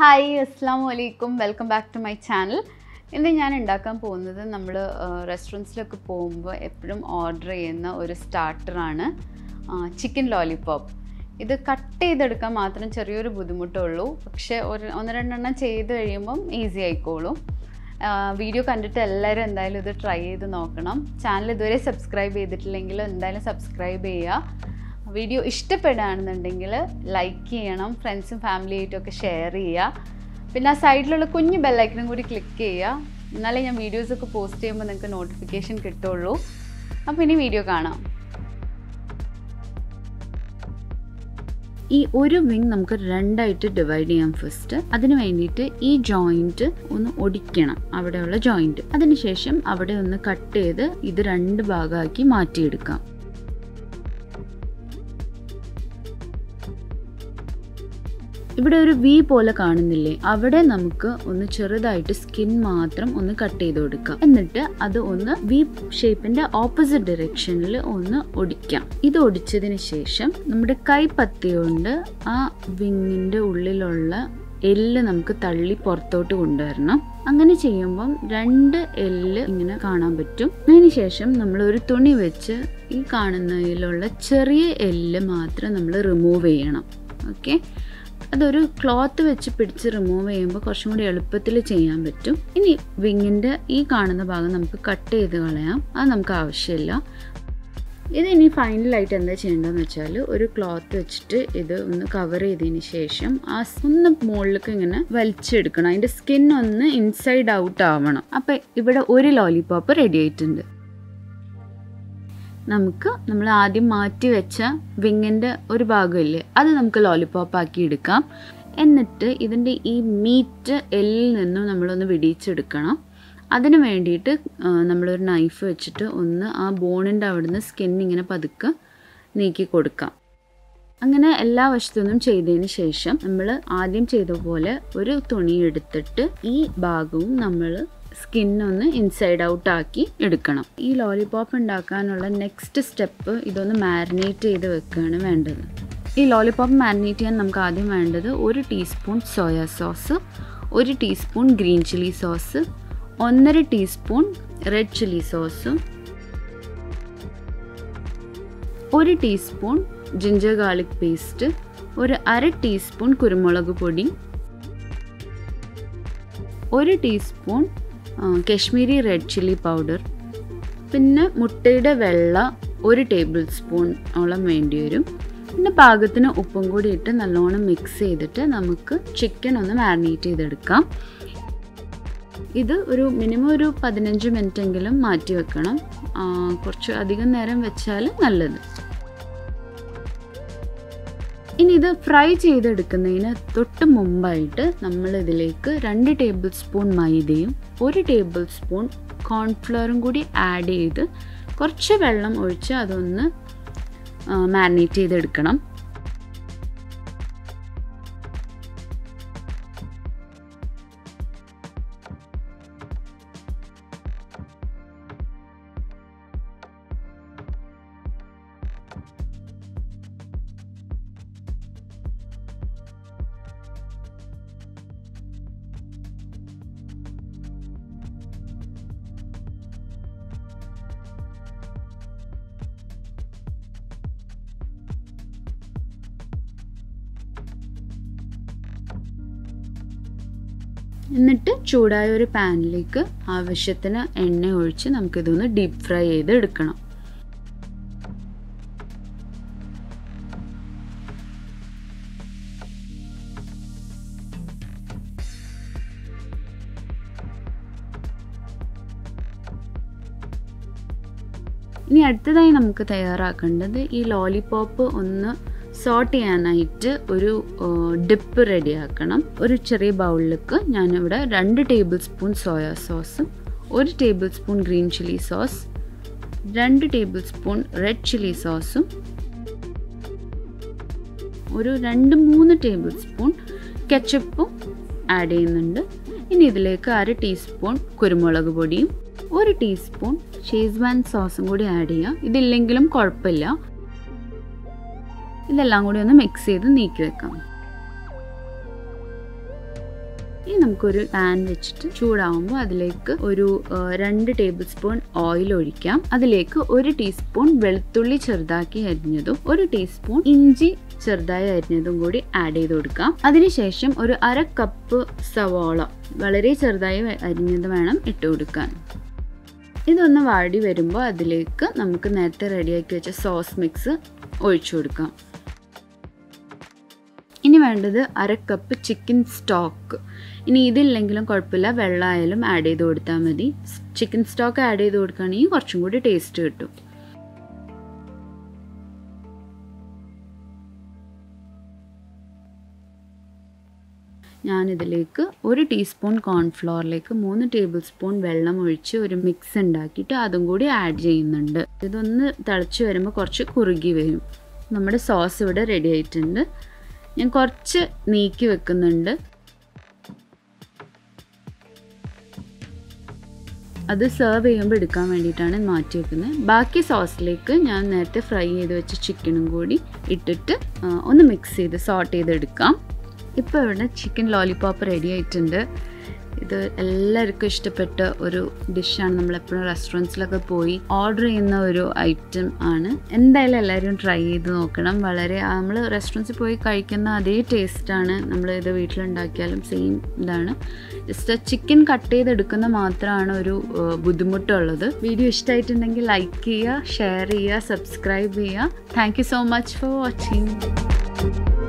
hi അസ്സാം വലൈക്കും welcome back to my channel ഇന്ന് ഞാൻ ഉണ്ടാക്കാൻ പോകുന്നത് നമ്മൾ റെസ്റ്റോറൻറ്റ്സിലൊക്കെ പോകുമ്പോൾ എപ്പോഴും ഓർഡർ ചെയ്യുന്ന ഒരു സ്റ്റാർട്ടറാണ് ചിക്കൻ ലോലിപോപ്പ് ഇത് കട്ട് ചെയ്തെടുക്കാൻ മാത്രം ചെറിയൊരു ബുദ്ധിമുട്ടുള്ളൂ പക്ഷേ ഒരു ഒന്ന് രണ്ടെണ്ണം ചെയ്ത് കഴിയുമ്പം ഈസി ആയിക്കോളും വീഡിയോ കണ്ടിട്ട് എല്ലാവരും എന്തായാലും ഇത് ട്രൈ ചെയ്ത് നോക്കണം ചാനൽ ഇതുവരെ സബ്സ്ക്രൈബ് ചെയ്തിട്ടില്ലെങ്കിൽ എന്തായാലും സബ്സ്ക്രൈബ് ചെയ്യുക വീഡിയോ ഇഷ്ടപ്പെടുകയാണെന്നുണ്ടെങ്കിൽ ലൈക്ക് ചെയ്യണം ഫ്രണ്ട്സും ഫാമിലിയായിട്ടും ഒക്കെ ഷെയർ ചെയ്യുക പിന്നെ ആ സൈഡിലുള്ള കുഞ്ഞു ബെല്ലൈക്കനും കൂടി ക്ലിക്ക് ചെയ്യുക എന്നാലേ ഞാൻ വീഡിയോസൊക്കെ പോസ്റ്റ് ചെയ്യുമ്പോൾ നിങ്ങൾക്ക് നോട്ടിഫിക്കേഷൻ കിട്ടുള്ളൂ അപ്പോൾ ഇനി വീഡിയോ കാണാം ഈ ഒരു വിങ് നമുക്ക് രണ്ടായിട്ട് ഡിവൈഡ് ചെയ്യാം ഫസ്റ്റ് അതിന് വേണ്ടിയിട്ട് ഈ ജോയിൻറ്റ് ഒന്ന് ഒടിക്കണം അവിടെയുള്ള ജോയിൻറ്റ് അതിനുശേഷം അവിടെ ഒന്ന് കട്ട് ചെയ്ത് ഇത് രണ്ട് ഭാഗമാക്കി മാറ്റിയെടുക്കാം ഇവിടെ ഒരു വി പോലെ കാണുന്നില്ലേ അവിടെ നമുക്ക് ഒന്ന് ചെറുതായിട്ട് സ്കിൻ മാത്രം ഒന്ന് കട്ട് ചെയ്ത് കൊടുക്കാം എന്നിട്ട് അത് ഒന്ന് വി ഷേപ്പിന്റെ ഓപ്പോസിറ്റ് ഡയറക്ഷനിൽ ഒന്ന് ഒടിക്കാം ഇത് ഒടിച്ചതിന് ശേഷം നമ്മുടെ കൈപ്പത്തി കൊണ്ട് ആ വിങ്ങിന്റെ ഉള്ളിലുള്ള എല്ല് നമുക്ക് തള്ളി പുറത്തോട്ട് കൊണ്ടുവരണം അങ്ങനെ ചെയ്യുമ്പം രണ്ട് എല്ല് ഇങ്ങനെ കാണാൻ പറ്റും അതിനുശേഷം നമ്മൾ ഒരു തുണി വെച്ച് ഈ കാണുന്നതിലുള്ള ചെറിയ എല്ല് മാത്രം നമ്മൾ റിമൂവ് ചെയ്യണം ഓക്കെ അതൊരു ക്ലോത്ത് വെച്ച് പിടിച്ച് റിമൂവ് ചെയ്യുമ്പോൾ കുറച്ചും കൂടി എളുപ്പത്തിൽ ചെയ്യാൻ പറ്റും ഇനി വിങ്ങിൻ്റെ ഈ കാണുന്ന ഭാഗം നമുക്ക് കട്ട് ചെയ്ത് കളയാം അത് നമുക്ക് ആവശ്യമില്ല ഇത് ഇനി ഫൈനലായിട്ട് എന്താ ചെയ്യേണ്ടതെന്ന് വെച്ചാൽ ഒരു ക്ലോത്ത് വെച്ചിട്ട് ഇത് ഒന്ന് കവർ ചെയ്തതിന് ശേഷം ആ ഒന്ന് മുകളിലേക്ക് ഇങ്ങനെ വലിച്ചെടുക്കണം അതിൻ്റെ സ്കിൻ ഒന്ന് ഇൻസൈഡ് ഔട്ട് ആവണം അപ്പം ഇവിടെ ഒരു ലോലിപോപ്പ് റെഡി ആയിട്ടുണ്ട് നമുക്ക് നമ്മൾ ആദ്യം മാറ്റി വെച്ച വിങ്ങിൻ്റെ ഒരു ഭാഗമില്ലേ അത് നമുക്ക് ലോലിപോപ്പ് ആക്കി എടുക്കാം എന്നിട്ട് ഇതിൻ്റെ ഈ മീറ്റ് എല്ലിൽ നിന്നും നമ്മളൊന്ന് വിടിയിച്ചെടുക്കണം അതിന് വേണ്ടിയിട്ട് നമ്മളൊരു നൈഫ് വെച്ചിട്ട് ഒന്ന് ആ ബോണിൻ്റെ അവിടുന്ന് സ്കിൻ ഇങ്ങനെ പതുക്കെ നീക്കി കൊടുക്കാം അങ്ങനെ എല്ലാ വശത്തുനിന്നും ചെയ്തതിന് ശേഷം നമ്മൾ ആദ്യം ചെയ്ത പോലെ ഒരു തുണി എടുത്തിട്ട് ഈ ഭാഗവും നമ്മൾ സ്കിന്നൊന്ന് ഇൻസൈഡ് ഔട്ട് ആക്കി എടുക്കണം ഈ ലോലിപോപ്പ് ഉണ്ടാക്കാനുള്ള നെക്സ്റ്റ് സ്റ്റെപ്പ് ഇതൊന്ന് മാരിനേറ്റ് ചെയ്ത് വെക്കുകയാണ് വേണ്ടത് ഈ ലോലിപോപ്പ് മാരിനേറ്റ് ചെയ്യാൻ നമുക്ക് ആദ്യം വേണ്ടത് ഒരു ടീസ്പൂൺ സോയാ സോസ് ഒരു ടീസ്പൂൺ ഗ്രീൻ ചില്ലി സോസ് ഒന്നര ടീസ്പൂൺ റെഡ് ചില്ലി സോസും ഒരു ടീസ്പൂൺ ജിഞ്ചർ ഗാർലിക് പേസ്റ്റ് ഒരു അര ടീസ്പൂൺ കുരുമുളക് പൊടി ഒരു teaspoon Kashmiri red chilli powder പിന്നെ മുട്ടയുടെ വെള്ള ഒരു ടേബിൾ സ്പൂൺ ഓളം വേണ്ടി വരും പിന്നെ പാകത്തിന് ഉപ്പും കൂടി ഇട്ട് നല്ലോണം മിക്സ് ചെയ്തിട്ട് നമുക്ക് ചിക്കൻ ഒന്ന് മാരിനേറ്റ് ചെയ്തെടുക്കാം ഇത് ഒരു മിനിമം ഒരു പതിനഞ്ച് മിനിറ്റ് എങ്കിലും മാറ്റി വെക്കണം കുറച്ച് അധികം നേരം വെച്ചാൽ നല്ലത് ഇനി ഇത് ഫ്രൈ ചെയ്തെടുക്കുന്നതിന് തൊട്ട് മുമ്പായിട്ട് നമ്മൾ ഇതിലേക്ക് രണ്ട് ടേബിൾ സ്പൂൺ മൈദയും ഒരു ടേബിൾ സ്പൂൺ കോൺഫ്ലവറും കൂടി ആഡ് ചെയ്ത് കുറച്ച് വെള്ളം ഒഴിച്ച് അതൊന്ന് മാരിനേറ്റ് ചെയ്തെടുക്കണം എന്നിട്ട് ചൂടായ ഒരു പാനിലേക്ക് ആവശ്യത്തിന് എണ്ണ ഒഴിച്ച് നമുക്കിതൊന്ന് ഡീപ്പ് ഫ്രൈ ചെയ്ത് എടുക്കണം ഇനി അടുത്തതായി നമുക്ക് തയ്യാറാക്കേണ്ടത് ഈ ലോലിപോപ്പ് ഒന്ന് സോട്ട് ചെയ്യാനായിട്ട് ഒരു ഡിപ്പ് റെഡിയാക്കണം ഒരു ചെറിയ ബൗളിലേക്ക് ഞാനിവിടെ രണ്ട് ടേബിൾ സ്പൂൺ സോയാ സോസും ഒരു tablespoon green chilli sauce രണ്ട് ടേബിൾ സ്പൂൺ റെഡ് ചില്ലി സോസും ഒരു രണ്ട് മൂന്ന് ടേബിൾ സ്പൂൺ കെച്ചപ്പും ആഡ് ചെയ്യുന്നുണ്ട് ഇനി ഇതിലേക്ക് അര ടീസ്പൂൺ കുരുമുളക് പൊടിയും ഒരു ടീസ്പൂൺ ഷേസ്വാൻ സോസും കൂടി ആഡ് ചെയ്യാം ഇതില്ലെങ്കിലും കുഴപ്പമില്ല ഇതെല്ലാം കൂടി ഒന്ന് മിക്സ് ചെയ്ത് നീക്കി വെക്കാം ഇനി നമുക്കൊരു പാൻ വെച്ചിട്ട് ചൂടാവുമ്പോൾ അതിലേക്ക് ഒരു ആ, രണ്ട് ടേബിൾ സ്പൂൺ ഓയിൽ ഒഴിക്കാം അതിലേക്ക് ഒരു ടീസ്പൂൺ വെളുത്തുള്ളി ചെറുതാക്കി അരിഞ്ഞതും ഒരു ടീസ്പൂൺ ഇഞ്ചി ചെറുതായി അരിഞ്ഞതും കൂടി ആഡ് ചെയ്ത് കൊടുക്കാം അതിനുശേഷം ഒരു അര കപ്പ് സവോള വളരെ ചെറുതായി അരിഞ്ഞത് വേണം ഇട്ട് കൊടുക്കാൻ ഇതൊന്ന് വാടി വരുമ്പോൾ അതിലേക്ക് നമുക്ക് നേരത്തെ റെഡിയാക്കി വെച്ച സോസ് മിക്സ് ഒഴിച്ചു കൊടുക്കാം ഇനി വേണ്ടത് അര കപ്പ് ചിക്കൻ സ്റ്റോക്ക് ഇനി ഇതില്ലെങ്കിലും കുഴപ്പമില്ല വെള്ളമായാലും ആഡ് ചെയ്ത് കൊടുത്താൽ മതി ചിക്കൻ സ്റ്റോക്ക് ആഡ് ചെയ്ത് കൊടുക്കുകയാണെങ്കിൽ കുറച്ചും കൂടി ടേസ്റ്റ് കിട്ടും ഞാനിതിലേക്ക് ഒരു ടീസ്പൂൺ കോൺഫ്ലോറിലേക്ക് മൂന്ന് ടേബിൾ സ്പൂൺ വെള്ളം ഒഴിച്ച് ഒരു മിക്സ് ഉണ്ടാക്കിയിട്ട് അതും കൂടി ആഡ് ചെയ്യുന്നുണ്ട് ഇതൊന്ന് തിളച്ച് വരുമ്പോൾ കുറച്ച് കുറുകി വരും നമ്മുടെ സോസ് ഇവിടെ റെഡി ആയിട്ടുണ്ട് ഞാൻ കുറച്ച് നീക്കി വെക്കുന്നുണ്ട് അത് സെർവ് ചെയ്യുമ്പോൾ എടുക്കാൻ വേണ്ടിയിട്ടാണ് മാറ്റി വെക്കുന്നത് ബാക്കി സോസിലേക്ക് ഞാൻ നേരത്തെ ഫ്രൈ ചെയ്ത് വെച്ച ചിക്കനും കൂടി ഇട്ടിട്ട് ആ, ഒന്ന് മിക്സ് ചെയ്ത് സോട്ട് ചെയ്തെടുക്കാം ഇപ്പോൾ ഇവിടെ ചിക്കൻ ലോലിപോപ്പ് റെഡി ആയിട്ടുണ്ട് ഇത് എല്ലാവർക്കും ഇഷ്ടപ്പെട്ട ഒരു ഡിഷാണ് നമ്മളെപ്പോഴും റെസ്റ്റോറൻറ്റ്സിലൊക്കെ പോയി ഓർഡർ ചെയ്യുന്ന ഒരു ഐറ്റം ആണ് എന്തായാലും എല്ലാവരും ട്രൈ ചെയ്ത് നോക്കണം വളരെ നമ്മൾ റെസ്റ്റോറൻറ്റ്സിൽ പോയി കഴിക്കുന്ന അതേ ടേസ്റ്റാണ് നമ്മൾ ഇത് വീട്ടിലുണ്ടാക്കിയാലും സെയിം ഇതാണ് ജസ്റ്റ് ചിക്കൻ കട്ട് ചെയ്തെടുക്കുന്ന മാത്രമാണ് ഒരു ഏഹ്, ബുദ്ധിമുട്ടുള്ളത് വീഡിയോ ഇഷ്ടമായിട്ടുണ്ടെങ്കിൽ ലൈക്ക് ചെയ്യുക ഷെയർ ചെയ്യുക സബ്സ്ക്രൈബ് ചെയ്യുക thank you so much for watching